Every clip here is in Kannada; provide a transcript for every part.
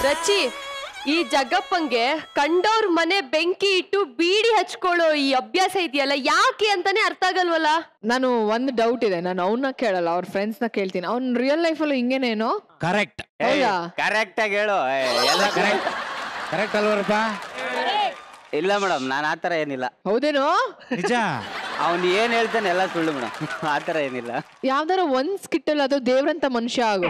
ರಚಿ ಈ ಜಗ್ಗಪ್ಪಂಗೆ ಕಂಡವ್ರ ಮನೆ ಬೆಂಕಿ ಇಟ್ಟು ಬೀಡಿ ಹಚ್ಕೊಳ್ಳೋ ಈ ಅಭ್ಯಾಸ ಇದೆಯಲ್ಲ ಯಾಕೆ ಅಂತಾನೆ ಅರ್ಥ ಆಗಲ್ವಲ್ಲ ನಾನು ಒಂದು ಡೌಟ್ ಇದೆ ನಾನು ಅವನ್ನ ಕೇಳಲ್ಲ ಅವ್ರ ಫ್ರೆಂಡ್ಸ್ ನ ಕೇಳ್ತೀನಿ ಅವ್ನ್ ರಿಯಲ್ ಲೈಫ್ ಅಲ್ಲೂ ಹಿಂಗೇನೇನೋ ಕರೆಕ್ಟ್ ಹೌದಾ ಕರೆಕ್ಟ್ ಆಗಿ ಹೇಳು ಏ, ಎಲ್ಲ ಕರೆಕ್ಟ್ ಕರೆಕ್ಟ್ ಅಲ್ವರಪ್ಪ ಇಲ್ಲ ಮೇಡಮ್ ನಾನು ಆತರ ಏನಿಲ್ಲ ಹೌದೇನೋ ನಿಜ ಅವ್ನು ಏನ್ ಹೇಳ್ತಾನೆ ಎಲ್ಲ ಸುಳ್ಳು ಮೇಡಮ್ ಆತರ ಏನಿಲ್ಲ ಯಾವ್ದಾರ ಒಂದ್ ಸ್ಕಿಟ್ಟಲ್ಲಿ ಅದು ದೇವ್ರಂತ ಮನುಷ್ಯ ಆಗು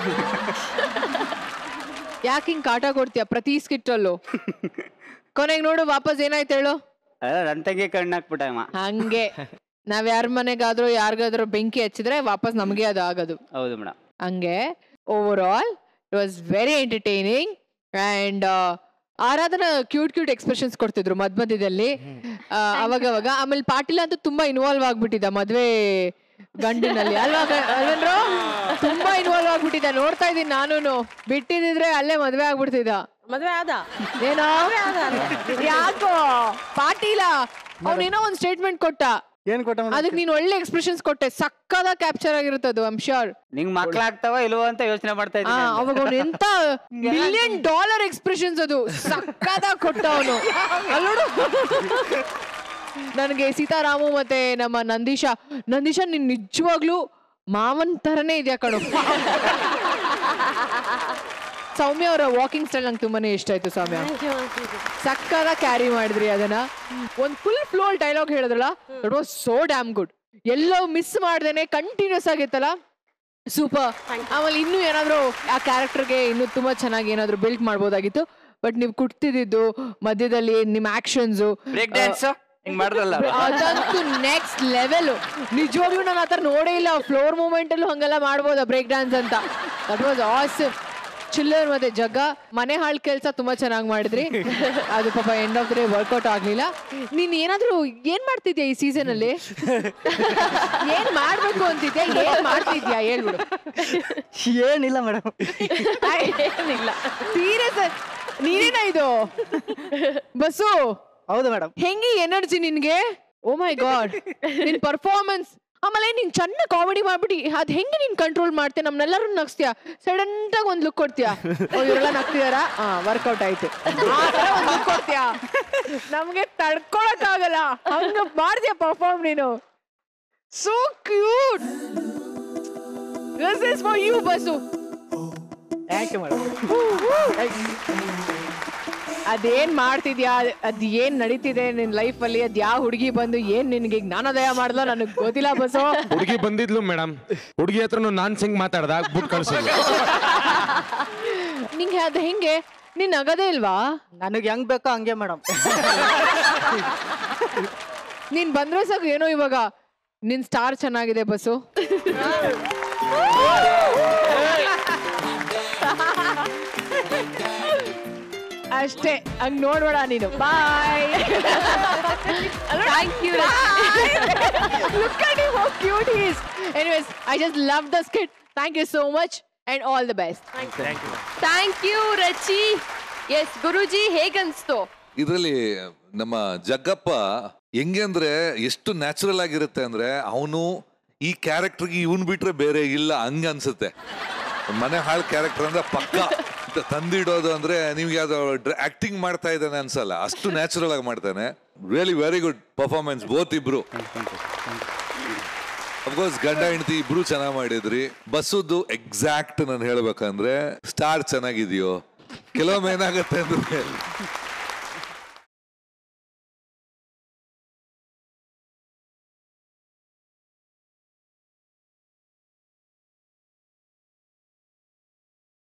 ಯಾಕೆ ಹಿಂಗ್ ಕಾಟ ಕೊಡ್ತೀಯ ಪ್ರತಿ ಸ್ಕಿಟ್ಟಲ್ಲೂ ಕೊನೆಗೆ ನೋಡು ವಾಪಸ್ ಏನಾಯ್ತು ಹೇಳು ಅಲ್ಲ ನನ್ ತಂಗಿ ಕಣ್ಣು ಹಾಕ್ಬಿಟ್ಟ ಅಮ್ಮ ಹಂಗೆ ನಾವ್ ಯಾರ ಮನೆಗಾದ್ರೂ ಯಾರಿಗಾದ್ರೂ ಬೆಂಕಿ ಹಚ್ಚಿದ್ರೆ ವಾಪಸ್ ನಮಗೆ ಅದು ಆಗೋದು ಹೌದು ಮೇಡಮ್ ಹಂಗೆ overall it was very entertaining and Aradhana cute cute expressions ಕೊಡ್ತಿದ್ರು ಮಧ್ಯ ಮಧ್ಯದಲ್ಲಿ ಆ, ಅವಾಗ ಅವಾಗ ಆಮೇಲೆ ಪಾಟೀಲ ಅಂತೂ ತುಂಬಾ ಇನ್ವಾಲ್ವ್ ಆಗ್ಬಿಟ್ಟಿದ್ದ ಮದ್ವೆ ಗಂಡಿನಲ್ಲಿ ಅಲ್ವಾ ಗ- ಅಲ್ವೇನ್ರೋ ತುಂಬಾ ಇನ್ವಾಲ್ವ್ ಆಗ್ಬಿಟ್ಟಿದ್ದ ನೋಡ್ತಾ ಇದೀನಿ ನಾನು ಬಿಟ್ಟಿದ್ರೆ ಅಲ್ಲೇ ಮದ್ವೆ ಆಗ್ಬಿಡ್ತಿದ್ದ ಮದ್ವೆ ಆದ ಏನೋ ಯಾಕೋ ಪಾಟೀಲ ಅವನೇನೋ ಒಂದ್ ಸ್ಟೇಟ್ಮೆಂಟ್ ಕೊಟ್ಟ ಏನ್ ಕೊಟ್ಟ ಅದಕ್ಕೆ ನೀನ್ ಒಳ್ಳೆ ಎಕ್ಸ್ಪ್ರೆಷನ್ಸ್ ಕೊಟ್ಟೆ ಸಕ್ಕದ ಕ್ಯಾಪ್ಚರ್ ಆಗಿರುತ್ತದು ಐಮ್ ಶ್ಯೂರ್ ನಿಂಗ್ ಮಕ್ಳಾಗ್ತಾವ ಇಲ್ವೋ ಅಂತ ಯೋಚನೆ ಮಾಡ್ತಾ ಆ, ಇದ್ದೀನಿ ಅವಾಗ ಅವ್ನು ಎಂತ ಮಿಲಿಯನ್ ಡಾಲರ್ ಎಕ್ಸ್ಪ್ರೆಷನ್ಸ್ ಅದು ಸಕ್ಕದ ಕೊಟ್ಟ ಅವನು ಅಲ್ಲೋಡು ನನಗೆ ಸೀತಾರಾಮು ಮತ್ತೆ ನಮ್ಮ ನಂದೀಶ ನಂದೀಶ ನೀನ್ ನಿಜವಾಗ್ಲೂ ಮಾವನ್ ತರನೇ ಇದೆಯಾ ಕಣು ಸೌಮ್ಯ ಅವರ ವಾಕಿಂಗ್ ಸ್ಟೈಲ್ ನಂಗೆ ತುಂಬಾನೇ ಇಷ್ಟ ಆಯ್ತು ಸೌಮ್ಯ ಸಕ್ಕದ ಕ್ಯಾರಿ ಮಾಡಿದ್ರಿ ಅದನ್ನ ಒಂದ್ ಫುಲ್ ಫ್ಲೋ ಡೈಲಾಗ್ ಹೇಳಿದ್ರಲ್ಲ that was so damn good ಎಲ್ಲೋ ಮಿಸ್ ಮಾಡ್ದೇನೆ ಕಂಟಿನ್ಯೂಸ್ ಆಗಿತ್ತಲ್ಲ ಸೂಪರ್ ಆಮೇಲೆ ಇನ್ನೂ ಏನಾದ್ರು ಆ ಕ್ಯಾರೆಕ್ಟರ್ಗೆ ಇನ್ನೂ ತುಂಬಾ ಚೆನ್ನಾಗಿ ಏನಾದ್ರು ಬಿಲ್ಡ್ ಮಾಡ್ಬೋದಾಗಿತ್ತು ಬಟ್ ನೀವು ಕುಟ್ತಿದ್ದು ಮಧ್ಯದಲ್ಲಿ ನಿಮ್ಮ ಆಕ್ಷನ್ಸ್ ಬ್ರೇಕ್ ಡ್ಯಾನ್ಸ್ ಹಿಂಗ್ ಮಾಡ್ದಲ್ಲ ಅದಂತೂ ನೆಕ್ಸ್ಟ್ ಲೆವೆಲ್ ನಿಜವಾಗ್ಲೂ ನಾನು ಆತರ ನೋಡೇ ಇಲ್ಲ ಫ್ಲೋರ್ ಮೂಮೆಂಟ್ ಅಲ್ಲೂ ಹಂಗೆಲ್ಲ ಮಾಡ್ಬೋದಾ ಬ್ರೇಕ್ ಡ್ಯಾನ್ಸ್ ಅಂತ ದಟ್ ವಾಸ್ ಆಸಮ್ ಚಿಲ್ಲರ್ ಮತ್ತೆ ಜಗ್ಗ ಮನೆ ಹಾಳ್ ಕೆಲ್ಸ ತುಂಬಾ ಚೆನ್ನಾಗಿ ಮಾಡಿದ್ರಿ ಅದು ಪಾಪ ಎಂಡ್ ಆಫ್ ಡೇ ವರ್ಕೌಟ್ ಆಗ್ಲಿಲ್ಲ ನೀನ್ ಏನಾದ್ರೂ ಏನ್ ಮಾಡ್ತಿದ್ಯಾ ಈ ಸೀಸನ್ ಅಲ್ಲಿ ಏನ್ ಮಾಡ್ಬೇಕು ಅಂತಿದ್ಯಾ ಏನ್ ಮಾಡ್ತಿದ್ಯಾ ಹೇಳ್ಬಿಡು ಏನಿಲ್ಲ ಮೇಡಮ್ ಏನಿಲ್ಲ ಸೀರಿಯಸ್ ನೀನೇನ ಇದು ಬಸ್ಸು ಹೌದು ಮೇಡಮ್ ಹೆಂಗೆ ಎನರ್ಜಿ ನಿನ್ಗೆ ಓ ಮೈ ಗಾಡ್ ನಿನ್ ಪರ್ಫಾರ್ಮೆನ್ಸ್ ಆಮೇಲೆ ನೀನ್ ಚೆನ್ನಾಗಿ ಕಾಮಿಡಿ ಮಾಡ್ಬಿಟ್ಟು ಅದ್ ಹೆಂಗೆ ನೀನ್ ಕಂಟ್ರೋಲ್ ಮಾಡ್ತೀಯ ನಮ್ನೆಲ್ಲರೂ ನಗ್ಸ್ತೀಯ ಸಡನ್ ಆಗಿ ಒಂದ್ ಲುಕ್ ಕೊಡ್ತೀಯ ಓ ಇವರೆಲ್ಲ ನಗ್ತಿದಾರ ಹಾ ವರ್ಕೌಟ್ ಆಯ್ತು ಆ ಥರ ಒಂದ್ look ಕೊಡ್ತೀಯ ನಮ್ಗೆ ತಡ್ಕೊಳಕ್ ಆಗಲ್ಲ ಹಂಗ ಮಾಡ್ತೀಯ ಪರ್ಫಾರ್ಮ್ ನೀನು so cute this is for you ಬಸ್ಸು ಥ್ಯಾಂಕ್ ಯು ಮೇಡಮ್ ಅದೇನ್ ಮಾಡ್ತಿದ್ಯಾ ಅದ್ ಏನ್ ನಡೀತಿದೆ ನಿನ್ ಲೈಫ್ ಅಲ್ಲಿ ಅದ್ ಯಾವ ಹುಡುಗಿ ಬಂದು ಏನ್ ನಿನ್ಗೆ ಜ್ಞಾನೋದಯ ಮಾಡ್ಲೋ ನನಗ್ ಗೊತ್ತಿಲ್ಲ ಬಸ್ಸು ಹುಡುಗಿ ಬಂದಿದ್ಲು ಮೇಡಮ್ ಹುಡುಗಿ ಹತ್ರನು ನಾನ್ ಸಿಂಗ್ ಮಾತಾಡ್ದ ಬಿಟ್ಟು ಕಳ್ಸಿದ್ಲು ನಿಂಗೆ ಅದ್ ಹೆಂಗೆ ನೀನ್ ನಗದೇ ಇಲ್ವಾ ನನಗೆ ಹೆಂಗ್ ಬೇಕೋ ಹಂಗೆ ಮೇಡಮ್ ನೀನ್ ಬಂದ್ರೆ ಸಾಕು ಏನೋ ಇವಾಗ ನಿನ್ ಸ್ಟಾರ್ ಚೆನ್ನಾಗಿದೆ ಬಸ್ಸು ಅಷ್ಟೇ ಹಂಗ್ ನೋಡ್ಬೇಡ ನೀನು bye thank you Look at him, how cute he is. Anyways, I just love the skit. Thank you so much and all the best. Thank you Rachi yes Guruji ಹೇಗನ್ಸ್ತು ಇದರಲ್ಲಿ ನಮ್ಮ ಜಗ್ಗಪ್ಪ ಹೆಂಗೆ ಅಂದ್ರೆ ಎಷ್ಟು ನ್ಯಾಚುರಲ್ ಆಗಿರುತ್ತೆ ಅಂದ್ರೆ ಅವನು ಈ ಕ್ಯಾರೆಕ್ಟರ್ಗೆ ಇವನ್ ಬಿಟ್ರೆ ಬೇರೆ ಇಲ್ಲ ಹಂಗ ಅನ್ಸುತ್ತೆ ಮನೆ ಹಾಳು ಕ್ಯಾರೆಕ್ಟರ್ ಅಂದ್ರೆ ಪಕ್ಕ ತ- ತಂದಿಡೋದು ಅಂದ್ರೆ ನಿಮ್ಗೆ ಯಾವ್ದೋ ಆಕ್ಟಿಂಗ್ ಮಾಡ್ತಾ ಇದ್ದಾನೆ ಅನ್ಸಲ್ಲ ಅಷ್ಟು ನ್ಯಾಚುರಲ್ ಆಗಿ ಮಾಡ್ತಾನೆ really very good performance both ಇಬ್ರು ಅಫ್ಕೋರ್ಸ್ ಗಂಡ ಹೆಂಡತಿ ಇಬ್ರು ಚೆನ್ನಾಗಿ ಮಾಡಿದ್ರಿ ಬಸ್ಸುದ್ದು ಎಕ್ಸಾಕ್ಟ್ ನಾನು ಹೇಳ್ಬೇಕಂದ್ರೆ ಸ್ಟಾರ್ ಚೆನ್ನಾಗಿದೆಯೋ ಕೆಲವೊಮ್ಮೆ ಏನಾಗುತ್ತೆ ಅಂದ್ರೆ